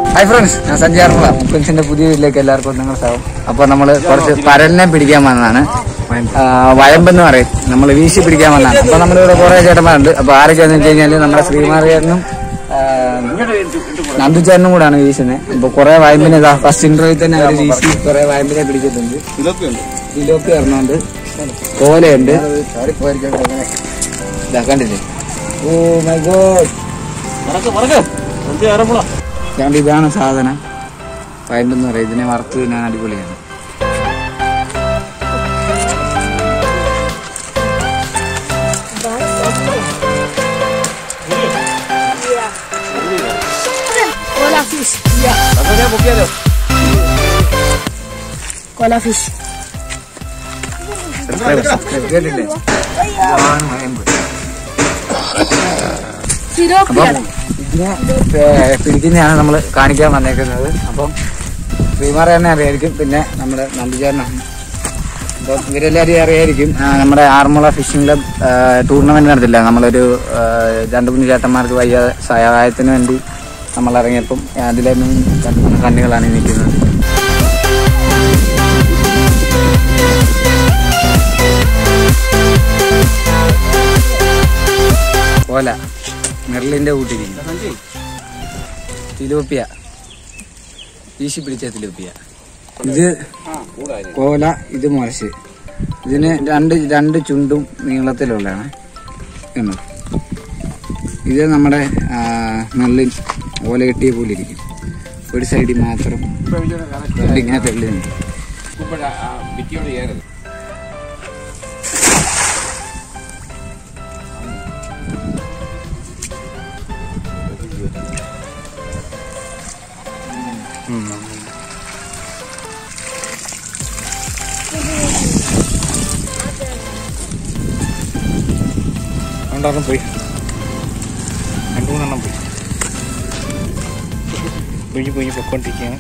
Hi friends ഞാൻ സഞ്ജയർമുള മുക്കൻസിന്റെ പുതിയ വീട്ടിലേക്ക് എല്ലാവർക്കും നിങ്ങൾ സ്വാഗതം അപ്പൊ നമ്മള് കുറച്ച് പരലിനെ പിടിക്കാൻ വന്നതാണ് ആ, വയമ്പെന്ന് പറയും നമ്മൾ വീശി പിടിക്കാൻ വന്നതാണ് അപ്പൊ നമ്മളിവിടെ കുറെ ചേട്ടന്മാരുണ്ട് അപ്പൊ ആരൊക്കെയാന്ന് വെച്ച് കഴിഞ്ഞാല് നമ്മുടെ ശ്രീമാറിയാരനും നന്ദുചാരനും കൂടാണ് വീശുന്നത് അപ്പൊ കുറെ വയമ്പിനെ ഇതാ ഫസ്റ്റ് ഇന്റർവ്യൂ തന്നെ അവർ വീശി കുറെ വയമ്പിനെ പിടിച്ചിട്ടുണ്ട് തിലോപ്പി പറഞ്ഞുണ്ട് കോലയുണ്ട് ഇതാ കണ്ടില്ലേ ഓ മൈ ഗോഡ് അതുകൊണ്ട് ഇതാണ് സാധനം വയമ്പെന്ന് പറയും ഇതിനെ വറുത്ത് തിന്നാൻ അടിപൊളിയാണ് Cola fish. Cola fish. കേട്ടില്ലേ ഇതാണ് വയമ്പ് Sirope. അപ്പം ഇതിനെ ഏ, പിടിക്കുന്നതാണ് നമ്മൾ കാണിക്കാൻ വന്നേക്കുന്നത് അപ്പം ശ്രീമാർ തന്നെ അറിയായിരിക്കും പിന്നെ നമ്മുടെ നന്ദിചാരനാണ് അപ്പം ഇവരെല്ലാവരും അറിയായിരിക്കും ആ, നമ്മുടെ ആറന്മുള ഫിഷിംഗ് ക്ലബ് ടൂർണമെന്റ് നടത്തില്ല നമ്മളൊരു ആ, രണ്ട് മൂന്ന് ചേട്ടന്മാർക്ക് വയ്യ സഹായത്തിന് വേണ്ടി നമ്മൾ ഇറങ്ങിയപ്പം അതിലെ രണ്ട് മൂന്ന് കണ്ണികളാണ് ഈ നിൽക്കുന്നത് ഓല മെർലിന്റെ കൂട്ടിരിക്കും തിലോപ്പിയ വീശി പിടിച്ച തിലോപ്പിയ ഇത് കോല ഇത് മുരശ് ഇതിന് രണ്ട് രണ്ട് ചുണ്ടും നീളത്തിലുള്ളതാണ് കണ്ടോ ഇത് നമ്മുടെ ആ, മെർലിൻ ഓല കെട്ടിയ പോലെ ഇരിക്കും ഒരു സൈഡിൽ മാത്രം ഇങ്ങനെ തെള്ളി നിൽക്കും രണ്ടെണ്ണം പോയി രണ്ടു മൂന്നെണ്ണം പോയി കുഞ്ഞു കുഞ്ഞു പൊക്കോണ്ടിരിക്കുകയാണ്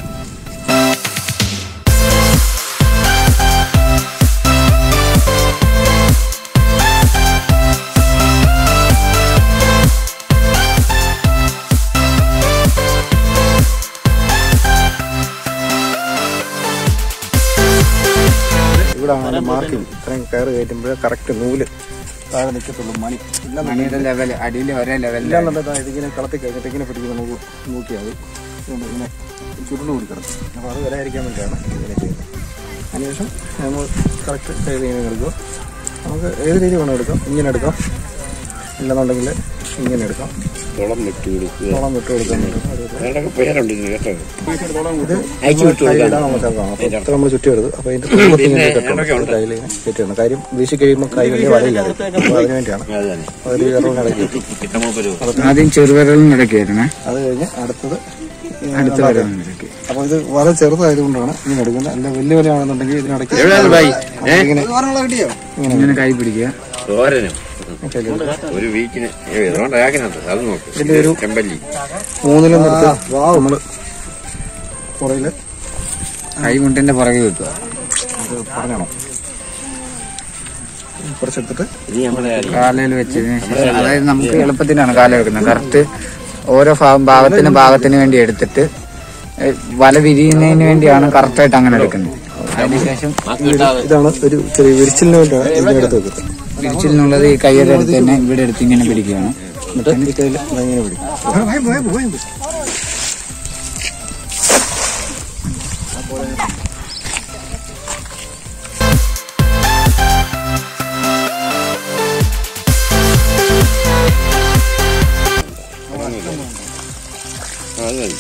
ഇവിടെ ആണ് മാർക്കിംഗ് ഇത്രയും കയറ് കയറ്റുമ്പോൾ കറക്റ്റ് നൂല് താഴെ നിൽക്കത്തുള്ളൂ മണി ഇല്ല മണിയുടെ ലെവൽ അടിയിൽ ഒരേ ലെവലിൽ ഇല്ലാന്നുണ്ടെങ്കിൽ ഇതിങ്ങനെ കളത്തി കഴിഞ്ഞിട്ട് ഇങ്ങനെ പിടിക്കുമ്പോൾ നമുക്ക് നോക്കിയാൽ മതി ഇതുകൊണ്ട് ഇങ്ങനെ ചുരുണ്ട് കൂടി കിടക്കും അപ്പോൾ അത് വരാതിരിക്കാൻ വേണ്ടിയാണ് ഇങ്ങനെ ചെയ്യുന്നത് അതിനുശേഷം നമ്മൾ കറക്റ്റ് സൈഡ് ഇങ്ങനെ എടുക്കുക നമുക്ക് ഏത് രീതി വേണം എടുക്കാം ഇങ്ങനെ എടുക്കാം ഇല്ലെന്നുണ്ടെങ്കിൽ ഇങ്ങനെ എടുക്കാം കുളം വിട്ടു കൊടുക്കുക തോളം വിട്ട് കൊടുക്കാൻ പറ്റും വേണ്ടൊക്കെ പേരുണ്ട് ഇതിന് കേട്ടോ ഇത് അയച്ചു വിട്ടു കൊടുക്കാൻ കൈയിടാൻ നമുക്ക് കാണാം അപ്പോൾ ഇത്ര നമ്മൾ ചുറ്റി എടുത്ത് അപ്പോൾ ഇതിൻ്റെ തുമ്പത്ത് ഇങ്ങനെ കെട്ടണം കയ്യിൽ ഇങ്ങനെ കെട്ടിയിടണം കാര്യം വീശി കഴിയുമ്പോൾ കൈ വലിയ വലയില്ലാതെ അപ്പോൾ അതിന് വേണ്ടിയാണ് അത് തന്നെ ഒരു ഇറവും കടക്കി കിട്ടമൂപ്പര് ആദ്യം ചെറുവിരലിനിടയ്ക്ക് ആയിരുന്നേ അത് കഴിഞ്ഞ് അടുത്തത് അടുത്ത വിരലിനിടയ്ക്ക് അപ്പൊ ഇത് വളരെ ചെറുതായതുകൊണ്ടാണ് ഇങ്ങനെ എടുക്കുന്നത് അല്ല വലിയ വിലയാണെന്നുണ്ടെങ്കിൽ ഇതിനിടയ്ക്ക് എവിടെയാണ് ഭായി ഏ ഇങ്ങനെ ഇങ്ങനെ കൈ പിടിക്കുക തോരനും കയ്യിലെടുത്ത് ഒരു വീക്കിന് ഏതുകൊണ്ടാക്കിനകത്ത് അത് ഇതിന്റെ ഒരു- നോക്ക് ചെമ്പല്ലി മൂന്നിലും നിർത്തി നമ്മള് പുറയില് കൈമുട്ടിന്റെ പുറകെ വെക്കുക ഇത് പറഞ്ഞാണോ കുറച്ചെടുത്തിട്ട് ഇനി നമ്മുടെ കാലയിൽ വെച്ചതിന് ശേഷം അതായത് നമുക്ക് എളുപ്പത്തിനാണ് കാല വെക്കുന്നത് കറക്റ്റ് ഓരോ ഭാ- ഭാഗത്തിന് ഭാഗത്തിന് വേണ്ടി എടുത്തിട്ട് ഏ, വല വിരിയുന്നതിന് വേണ്ടിയാണ് കറക്റ്റായിട്ട് അങ്ങനെ എടുക്കുന്നത് അതിനുശേഷം ഇതാണ് ഒരു ചെറിയ വിരിച്ചിലിന് വേണ്ടിയാണ് ഇതിനെ എടുത്ത് വെക്കുന്നത് വിരിച്ചിലിനുള്ളത് ഈ കൈയുടെ അടുത്ത് തന്നെ ഇവിടെ എടുത്ത് ഇങ്ങനെ പിടിക്കുകയാണ് എന്നിട്ട് ഈ കയ്യിൽ ഇങ്ങനെ പിടിക്കും അത് മതി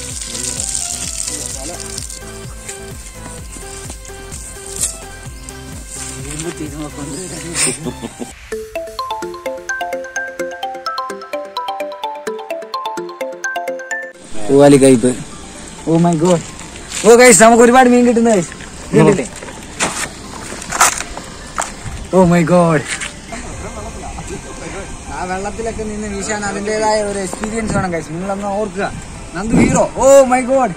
പൂവാലി കയ്പ് oh my God oh guys നമുക്ക് ഒരുപാട് മീൻ കിട്ടുന്ന ഗൈസ് കണ്ടില്ലേ ഓ മൈ ഗോഡ് ആ വെള്ളത്തിലൊക്കെ നിന്ന് വീശാൻ അതിൻ്റെതായ ഒരു എക്സ്പീരിയൻസ് വേണം ഗൈസ് നിങ്ങളൊന്ന് ഓർക്കുക Nandu hero oh my God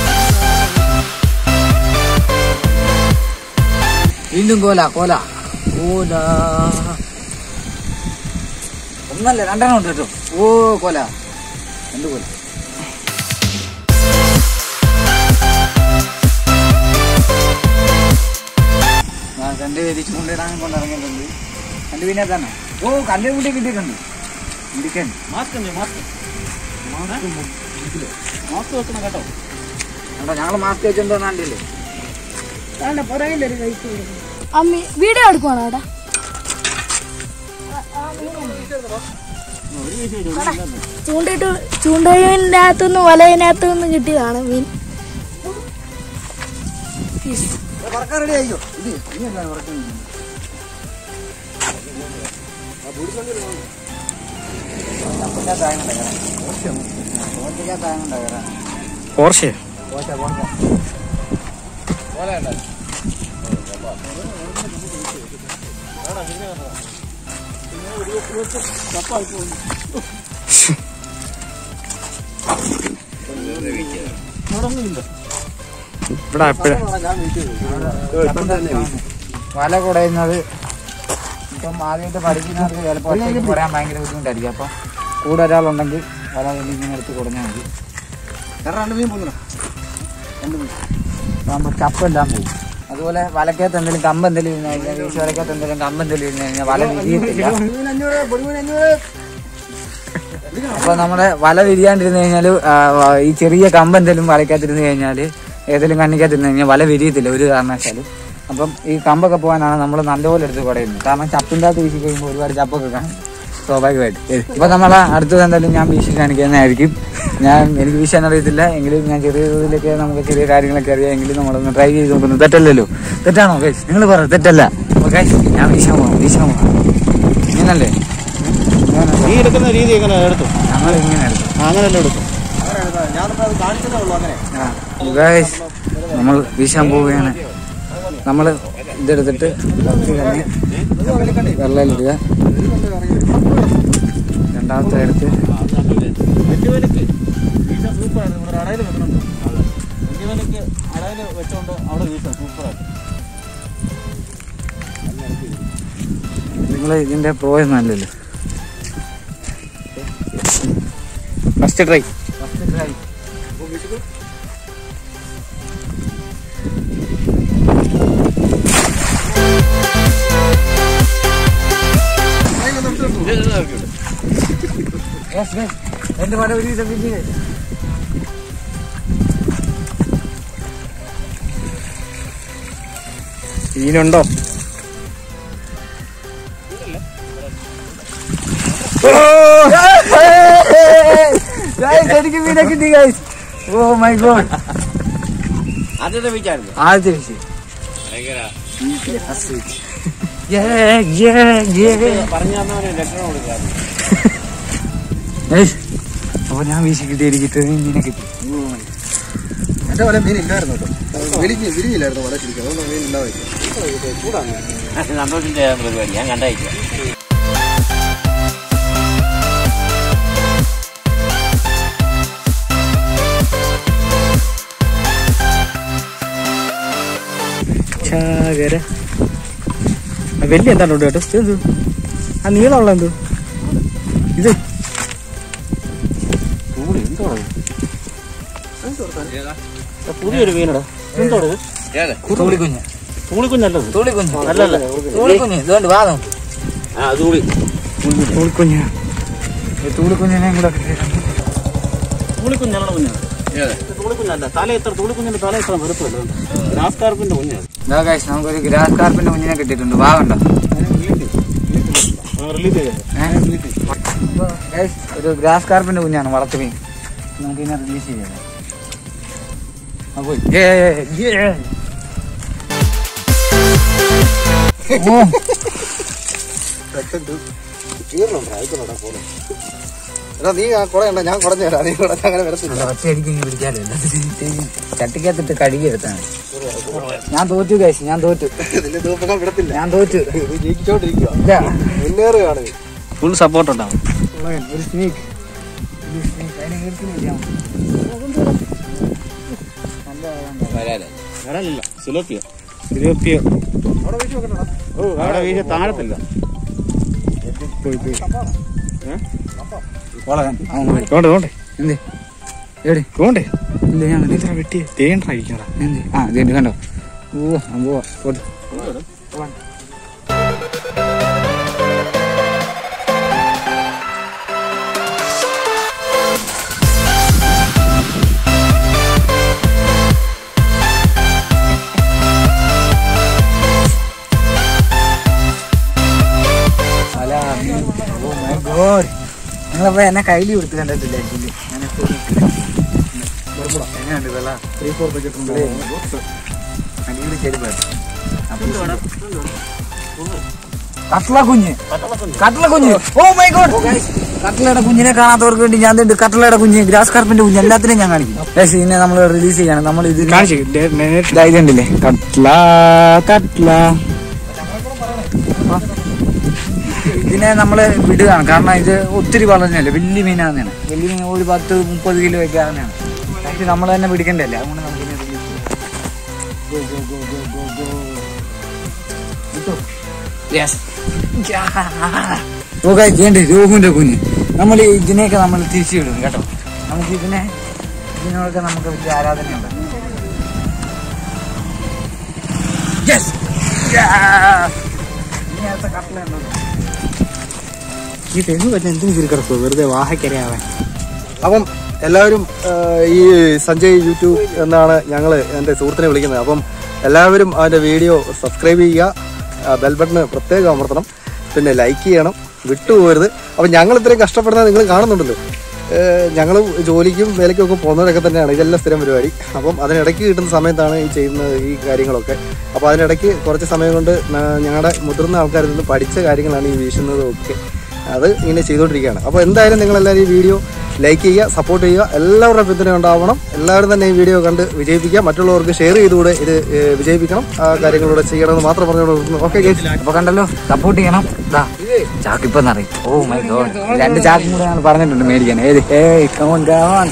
വീണ്ടും കോല കോല കോല ഒന്നല്ല രണ്ടെണ്ണം ഉണ്ട് കേട്ടോ ഓ കൊല രണ്ട് കൊല ആ, രണ്ട് പേര് ചൂണ്ടിടാൻ കൊണ്ടിറങ്ങിയിട്ടുണ്ട് രണ്ട് പിന്നെ തന്നെ ഓ കല്ല് കൂട്ടി കിട്ടിയിട്ടുണ്ട് ഇരിക്കാൻ കേട്ടോ ഞങ്ങള് മാസ്ക് വെച്ചെന്തോ കണ്ടില്ലേ അതാണ്ട് പുറകിലൊരു കൈക്ക് അമ്മി വീഡിയോ എടുക്കുവാണോ അവിടെ ചൂണ്ടിട്ട് ചൂണ്ടയിൻ്റെ അകത്തുനിന്ന് വലയിനകത്തുനിന്ന് കിട്ടിയതാണ് മീൻ ഫിഷ് പറക്കാൻ റെഡി ആയിക്കോ ഇത് ഇനിയല്ല പറക്കാൻ പോർഷെ ഇവിടെ എപ്പോഴാ വല കുടയുന്നത് ഇപ്പം ആദ്യമായിട്ട് പഠിക്കുന്നവർക്ക് ചിലപ്പോൾ ഒറ്റയ്ക്ക് കുടയാൻ ഭയങ്കര ബുദ്ധിമുട്ടായിരിക്കും അപ്പം കൂടെ ഒരാളുണ്ടെങ്കിൽ വല വലിയ ഇങ്ങനെ എടുത്ത് കുടഞ്ഞാൽ മതി രണ്ട് മീൻ പോകുന്നു നമ്മൾ ചപ്പെല്ലാം പോകും അതുപോലെ വലക്കകത്ത് എന്തെങ്കിലും കമ്പ് എന്തെങ്കിലും ഇരുന്ന് കഴിഞ്ഞാൽ വീശ് വലക്കകത്ത് എന്തെങ്കിലും കമ്പ് എന്തെങ്കിലും ഇരുന്ന് കഴിഞ്ഞാൽ വല വിരിയത്തില്ല അഞ്ഞൂറ് പൊടിമീൻ അഞ്ഞൂറ് അപ്പൊ നമ്മുടെ വല വിരിയാണ്ടിരുന്ന് കഴിഞ്ഞാൽ ഈ ചെറിയ കമ്പ് എന്തെങ്കിലും വലക്കകത്തിരുന്ന് കഴിഞ്ഞാൽ ഏതെങ്കിലും കണ്ണിക്കകത്തിരുന്ന് കഴിഞ്ഞാൽ വല വിരിയത്തില്ല ഒരു കാരണവശാലും അപ്പം ഈ കമ്പൊക്കെ പോകാനാണ് നമ്മൾ നല്ലപോലെ എടുത്ത് കുടയുന്നത് കാരണം ചപ്പിൻ്റെ അകത്ത് വീശി കഴിയുമ്പോൾ ഒരുപാട് ചപ്പൊക്കെ കാണും സ്വാഭാവികമായിട്ട് ഇപ്പൊ നമ്മളെ അടുത്തത് എന്തായാലും ഞാൻ വീശി കാണിക്കുന്നതായിരിക്കും ഞാൻ എനിക്ക് വീശാൻ അറിയത്തില്ല എങ്കിലും ഞാൻ ചെറിയ തോതിലൊക്കെ നമുക്ക് ചെറിയ കാര്യങ്ങളൊക്കെ അറിയാം എങ്കിലും നമ്മളൊന്ന് ട്രൈ ചെയ്ത് നോക്കുന്നു തെറ്റല്ലല്ലോ തെറ്റാണോ ഗൈസ് നിങ്ങൾ പറ തെറ്റല്ല ഓക്കെ ഞാൻ വീശാൻ പോകാം വീശാൻ പോകാം ഇങ്ങനല്ലേ നീ എടുക്കുന്ന രീതി എങ്ങനെ എടുത്തു ഞങ്ങൾ ഇങ്ങനെ എടുക്കും അങ്ങനെയല്ല എടുത്തു ഞാനിപ്പോ അത് കാണിച്ചതേ ഉള്ളൂ അങ്ങനെ ഗൈസ് നമ്മൾ വീശാൻ പോവുകയാണ് നമ്മൾ ഇതെടുത്തിട്ട് കുറച്ച് തന്നെ വെള്ളയിലിടുക രണ്ടാമത്തെ എടുത്ത് വെല്ലുവിലക്ക് വീശ സൂപ്പറാണ് ഇവിടെ അടയിൽ വെക്കുന്നുണ്ട് വെല്ലുവിലക്ക് അടയിൽ വെച്ചോണ്ട് അവിടെ വീശ സൂപ്പറായിട്ട് നിങ്ങൾ ഇതിന്റെ പ്രോയൊന്നും അല്ലല്ലോ ഫസ്റ്റ് ട്രൈ എന്റെ പല ഒരു വിധം വിജയ സീനുണ്ടോ എനിക്ക് മീനെ കിട്ടി ഗൈസ് ഓ മൈ ഗോഡ് ആദ്യത്തെ വീച്ചായിരുന്നു ആദ്യത്തെ വിഷയം ഭയങ്കര പറഞ്ഞു തന്നവന് ലക്ഷണം കൊടുക്കാറ് അപ്പൊ ഞാൻ വീശി കിട്ടിയിരിക്കട്ടെ മീനെ കിട്ടി എന്റെ വല മീൻ ഇല്ലായിരുന്നു കേട്ടോ വിരിഞ്ഞ് വിരിഞ്ഞില്ലായിരുന്നു വല ശരിക്കും അതുകൊണ്ട് മീൻ ഉണ്ടാവില്ല ചൂടാണ് സന്തോഷിന്റെ പരിപാടി ഞാൻ കണ്ടായില്ല ചാകര വലിയ എന്താണ് കേട്ടോ ഇത് ആ നീളമുള്ള എന്ത് ഇത് പുതിയൊരു മീനടാ എന്തോട് ഏത് തൂളിക്കുഞ്ഞ് പൂളിക്കുഞ്ഞല്ലത് തൂളിക്കുഞ്ഞ് അല്ലല്ല തൂളിക്കുഞ്ഞ് ഇതുകൊണ്ട് വാ നോക്ക് ആ അതുകൂടി പൂളിക്കുഞ്ഞ ഈ തൂളിക്കുഞ്ഞിനെയും കൂടെ കിട്ടിയിട്ടുണ്ട് പൂളിക്കുഞ്ഞാണ് കുഞ്ഞാണ് ഏത് തൂളിക്കുഞ്ഞല്ല തല എത്ര തൂളിക്കുഞ്ഞിന്റെ തല എത്ര വെറുപ്പല്ല ഗ്രാസ് കാർപ്പിന്റെ കുഞ്ഞാണ് ഇതാ ഗൈസ് നമുക്കൊരു ഗ്രാസ് കാർപ്പിന്റെ കുഞ്ഞിനെ കിട്ടിയിട്ടുണ്ട് വാ കണ്ടോ റിലീസ് ചെയ്തത് ഗൈസ് ഒരു ഗ്രാസ് കാർപ്പിന്റെ കുഞ്ഞാണ് വളർത്തു മീൻ നമുക്ക് ഇതിനെ റിലീസ് ചെയ്യാം ആ പോയി ഓ എടാ നീ ആ കുടയണ്ട ഞാൻ കുടഞ്ഞു തരാം നീ കുടഞ്ഞ അങ്ങനെ വരത്തില്ല ഒറ്റയടിക്ക് ഇങ്ങനെ പിടിക്കാലോ ചട്ടിക്കകത്തിട്ട് കഴുകിയെടുത്താണ് ഞാൻ തോറ്റു ഗൈസ് ഞാൻ തോറ്റു നിന്റെ ദൂപ്പങ്ങൾ വിടത്തില്ല ഞാൻ തോറ്റു ഇത് ജയിച്ചോണ്ടിരിക്കുക ഇല്ല മുന്നേറുകയാണ് ഫുൾ സപ്പോർട്ട് ഉണ്ടാവും ഒരു സ്നേക്ക് അതിനെ കേൾക്കുന്നില്ല വരാലോ വരാനില്ല സിലോപ്പിയ തിരുവപ്പിയ ഓ അവിടെ വീശ താഴത്തില്ല പോയി പോയി വളരാൻ അവൻ വരും. തോണ്ടേ തോണ്ടേ എന്തേ എവിടെ തോണ്ടേ ഇല്ല ഞാൻ കണ്ടില്ല. ഇത്ര വെട്ടി തേണ്ടായിരിക്കണ എന്തേ ആ ഇതുണ്ട് കണ്ടോ ഓ ആ പോവാ പോട്ടെ അല, oh my God. നിങ്ങളപ്പോ എന്നെ കയ്യിൽ കൊടുത്ത് കണ്ടിട്ടില്ല ഇതില്. ഞാൻ എപ്പോഴും എങ്ങനെയുണ്ട് വെള്ള ത്രീ ഫോർ അടിപൊളി ചെരുപ്പ് കട്ട്ള കുഞ്ഞ് കട്ട്ള കുഞ്ഞ് ഓ മൈ ഗോഡ് കട്ട്ലയുടെ കുഞ്ഞിനെ കാണാത്തവർക്ക് വേണ്ടി ഞാൻ ദേ കട്ട്ലയുടെ കുഞ്ഞ് ഗ്രാസ് കാർപ്പിന്റെ കുഞ്ഞ് എല്ലാത്തിനും ഞാൻ കാണിക്കും പക്ഷേ ഇതിനെ നമ്മൾ റിലീസ് ചെയ്യാണ് നമ്മൾ ഇത് കാണിച്ചു ഇതുണ്ടല്ലേ കട്ട്ല കട്ട്ല ഇതിനെ നമ്മൾ വിടുകയാണ് കാരണം ഇത് ഒത്തിരി വളരുന്നല്ലേ വലിയ മീനാണെന്നാണ് വലിയ മീൻ ഒരു പത്ത് മുപ്പത് കിലോ ഒക്കെ ആകുന്നതാണ് പക്ഷെ നമ്മൾ തന്നെ പിടിക്കണ്ടല്ലേ അതുകൊണ്ട് നമുക്ക് ഇതിനെ release ചെയ്യാം. Go, go, go, go, go, go. വിട്ടോ? Yes. ഓ guys, ഇതുണ്ട് രോഹുവിന്റെ കുഞ്ഞ് നമ്മൾ ഇതിനെയൊക്കെ നമ്മൾ തിരിച്ചു വിടും കേട്ടോ നമുക്ക് ഇതിനെ ഇതിനോടൊക്കെ നമുക്ക് വലിയ ആരാധനയുണ്ട് യെസ് ഇതിനകത്ത് കട്ടലുണ്ടോ ഈ തെങ്ങ് പറ്റുന്ന എന്തും കീറി കിടക്കുമോ വെറുതെ വാഹക്കരയാവാൻ അപ്പം എല്ലാവരും ആ, ഈ സഞ്ജയ് യൂട്യൂബ് എന്നാണ് ഞങ്ങൾ എൻ്റെ സുഹൃത്തിനെ വിളിക്കുന്നത് അപ്പം എല്ലാവരും അവൻ്റെ വീഡിയോ സബ്സ്ക്രൈബ് ചെയ്യുക ബെൽ ബട്ടൺ പ്രത്യേകം അമർത്തണം പിന്നെ ലൈക്ക് ചെയ്യണം വിട്ടുപോകരുത് അപ്പം ഞങ്ങൾ ഇത്രയും കഷ്ടപ്പെടുന്നത് നിങ്ങൾ കാണുന്നുണ്ടല്ലോ ഞങ്ങൾ ജോലിക്കും വേലയ്ക്കും ഒക്കെ പോകുന്നവരൊക്കെ തന്നെയാണ് ഇതെല്ലാം സ്ഥിരം പരിപാടി അപ്പം അതിനിടയ്ക്ക് കിട്ടുന്ന സമയത്താണ് ഈ ചെയ്യുന്ന ഈ കാര്യങ്ങളൊക്കെ അപ്പോൾ അതിനിടയ്ക്ക് കുറച്ച് സമയം കൊണ്ട് ന- ഞങ്ങളുടെ മുതിർന്ന ആൾക്കാരിൽ നിന്ന് പഠിച്ച കാര്യങ്ങളാണ് ഈ വീശുന്നതും ഒക്കെ അത് ഇങ്ങനെ ചെയ്തുകൊണ്ടിരിക്കുകയാണ് അപ്പോൾ എന്തായാലും നിങ്ങൾ എല്ലാവരും ഈ വീഡിയോ ലൈക്ക് ചെയ്യുക സപ്പോർട്ട് ചെയ്യുക എല്ലാവരുടെ പിന്തുണ ഉണ്ടാവണം എല്ലാവരും തന്നെ ഈ വീഡിയോ കണ്ട് വിജയിപ്പിക്കുക മറ്റുള്ളവർക്ക് ഷെയർ ചെയ്തുകൂടെ ഇത് ഏഹ്, വിജയിപ്പിക്കണം ആ കാര്യങ്ങളിലൂടെ ചെയ്യണമെന്ന് മാത്രം പറഞ്ഞുകൊണ്ട് ഓക്കെ അപ്പൊ കണ്ടല്ലോ സപ്പോർട്ട് ചെയ്യണം ദാ ചാക്കിപ്പം നിറയും ഓ മൈ ഗോഡ് രണ്ട് ചാക്കും കൂടെ ഞാൻ പറഞ്ഞിട്ടുണ്ട് മേടിക്കാൻ ഏത് ഏയ് കമോൺ കമോൺ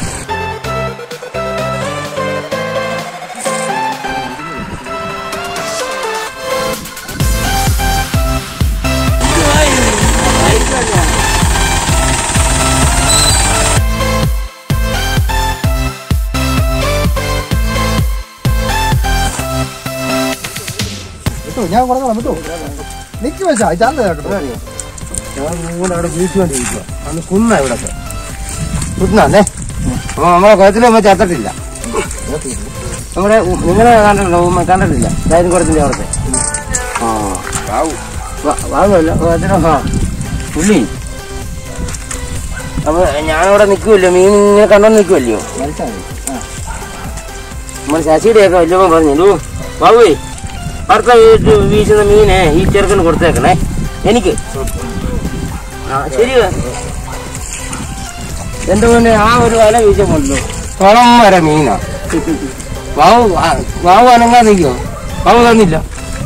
ഞാൻ പറഞ്ഞോളാം വിട്ടോ നിൽക്കി വെച്ചാ ചാന്ത കേട്ടോ ഞാൻ മൂന്ന് അവിടെ വീട്ടുകൊണ്ടിരിക്കുക അന്ന് കുന്ന ഇവിടൊക്കെ കുന്നേ അപ്പൊ നമ്മളെ കുളത്തിൽ നമ്മൾ ചേർത്തിട്ടില്ല നമ്മുടെ നിങ്ങളെ കണ്ടിട്ടുണ്ടോ ഉമ്മ കണ്ടിട്ടില്ല കാര്യം കുളത്തിന്റെ അവിടുത്തെ ആ വാങ്ങുമല്ല കുളത്തിനോ ആ പുള്ളി അപ്പൊ ഞാനവിടെ നിൽക്കുമല്ലോ മീൻ ഇങ്ങനെ കണ്ടോണ്ട് നിൽക്കുമല്ലോ നമ്മുടെ ശശിയുടെയൊക്കെ വല്യമ്മ പറഞ്ഞു ബാബുവേ അടുത്ത വീട്ടിൽ വീശുന്ന മീനെ ഈ ചെറുക്കന് കൊടുത്തേക്കണേ എനിക്ക് ആ ശരി എന്റെ മുന്നേ ആ ഒരു വല വീശമുണ്ടല്ലോ കുളം വരെ മീനാ വാവ് ആ- വാവ് അനങ്ങാതെ നിൽക്കോ വാവ് തന്നില്ല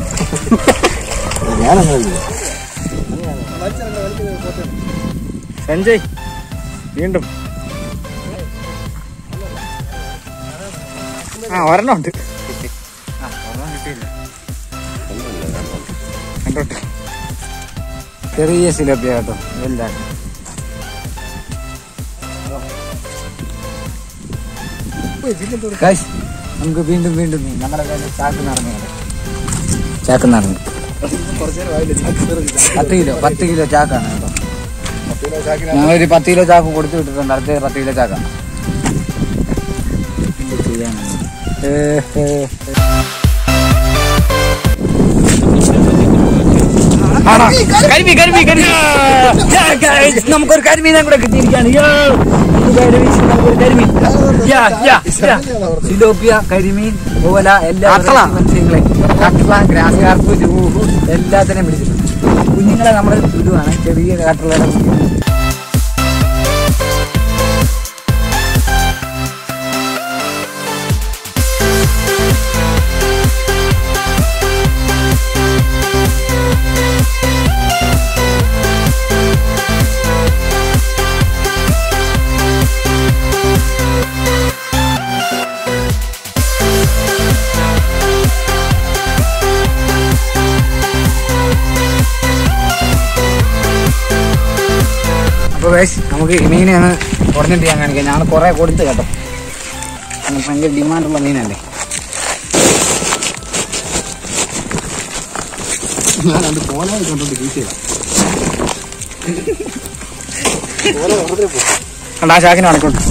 സഞ്ജയ് വീണ്ടും ആ ഒരെണ്ണം ഉണ്ട് കണ്ടോട്ടെ ചെറിയ സിലപ്പിയ കേട്ടോ വലുതാക്കി Guys, നമുക്ക് വീണ്ടും വീണ്ടും മീൻ നമ്മുടെ കയ്യിൽ ചാക്ക് നിറഞ്ഞു ചാക്ക് നിറഞ്ഞു പത്ത് കിലോ പത്ത് കിലോ ചാക്കാണ് കേട്ടോ ഞങ്ങളൊരു പത്ത് കിലോ ചാക്ക് കൊടുത്തു വിട്ടിട്ടുണ്ട് അടുത്ത പത്ത് കിലോ ചാക്കാണ് എന്ത് ചെയ്യാനാണ് ഏ, ഏ, ഏ. കരിമീൻ കരിമീൻ കരിമീൻ Yeah, guys, നമുക്കൊരു കരിമീനെ കൂടെ കിട്ടിയിരിക്കുകയാണ് Yo, ഇത് കരിമീൻ, നമുക്കൊരു കരിമീൻ Yeah, yeah, yeah. സിലോപ്പിയ കരിമീൻ ഓല എല്ലാ മത്സ്യങ്ങളെ കട്ട്ള ഗ്രാസ് കാർപ്പ് ജൂഹു എല്ലാത്തിനെയും പിടിച്ചിട്ടുണ്ട് കുഞ്ഞുങ്ങളെ നമ്മൾ ഇടുവാണ് ചെറിയ കട്ട്ളയുടെ കുഞ്ഞുങ്ങൾ അപ്പോൾ ഗൈസ് നമുക്ക് ഈ മീനെ ഒന്ന് കുറഞ്ഞിട്ട് ഞാൻ കാണിക്കാം ഞാൻ കുറേ കൊടുത്ത് കേട്ടോ കാരണം ഭയങ്കര ഡിമാൻഡുള്ള മീനല്ലേ ഞാൻ രണ്ട് കോലായി കൊണ്ടോണ്ട് വീട്ടില്ല കോല വെറുതെ പോകും കണ്ട ആ ചാക്കിന് അടക്കോട്ട്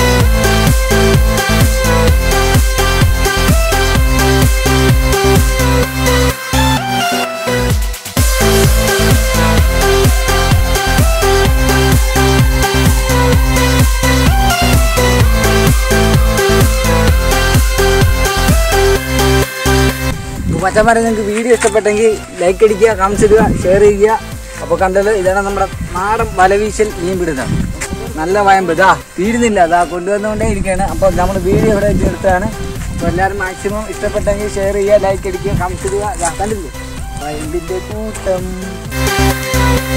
മച്ചന്മാരെ നിങ്ങൾക്ക് വീഡിയോ ഇഷ്ടപ്പെട്ടെങ്കിൽ ലൈക്ക് അടിക്കുക കമൻസ് ഇടുക ഷെയർ ചെയ്യുക അപ്പോൾ കണ്ടത് ഇതാണ് നമ്മുടെ നാടൻ വലവീശൽ മീൻ പിടുത്തം നല്ല വയമ്പ് ഇതാ തീരുന്നില്ല അതാ കൊണ്ടുവന്നുകൊണ്ടേ ഇരിക്കുകയാണ് അപ്പോൾ നമ്മൾ വീഡിയോ ഇവിടെ വെച്ച് എടുത്താണ് അപ്പോൾ എല്ലാവരും മാക്സിമം ഇഷ്ടപ്പെട്ടെങ്കിൽ ഷെയർ ചെയ്യുക ലൈക്ക് അടിക്കുക കമൻസ് ഇടുക ദാ കണ്ടില്ലേ വയമ്പിൻ്റെ കൂട്ടം